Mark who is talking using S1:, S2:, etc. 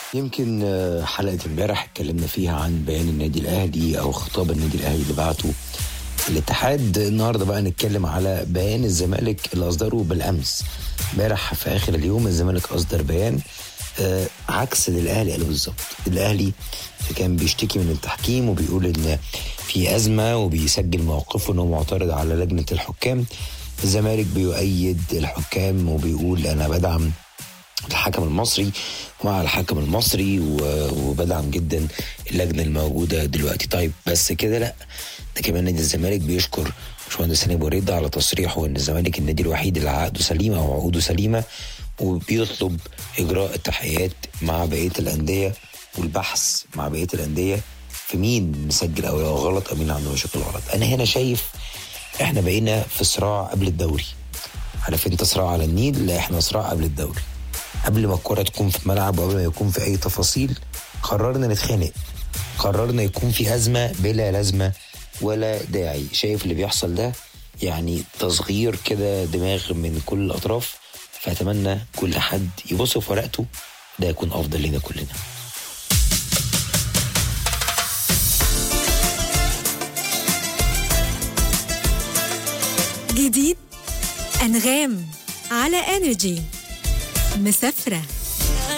S1: يمكن آه، حلقة امبارح اتكلمنا فيها عن بيان النادي الأهلي أو خطاب النادي الأهلي اللي بعته الاتحاد النهارده بقى نتكلم على بيان الزمالك اللي أصدره بالأمس امبارح في آخر اليوم الزمالك أصدر بيان آه عكس اللي الأهلي قاله بالظبط الأهلي كان بيشتكي من التحكيم وبيقول إن في أزمة وبيسجل موقفه إنه معترض على لجنة الحكام الزمالك بيؤيد الحكام وبيقول أنا بدعم الحكم المصري ومع الحكم المصري و- وبدعم جدا اللجنه الموجوده دلوقتي طيب بس كده لا ده كمان نادي الزمالك بيشكر باشمهندس هاني بريده على تصريحه ان الزمالك النادي الوحيد اللي عقده سليمه او عقوده سليمه وبيطلب اجراء التحقيقات مع بقيه الانديه والبحث مع بقيه الانديه في مين مسجل او غلط او مين عنده مشاكل غلط انا هنا شايف احنا بقينا في صراع قبل الدوري عارف انت صراع على النيل لا احنا صراع قبل الدوري قبل ما الكرة تكون في ملعب وقبل ما يكون في أي تفاصيل قررنا نتخانق قررنا يكون في أزمة بلا لازمة ولا داعي شايف اللي بيحصل ده يعني تصغير كده دماغ من كل الأطراف فأتمنى كل حد يبص في ورقته ده يكون أفضل لنا كلنا
S2: جديد أنغام على انرجي مسافرة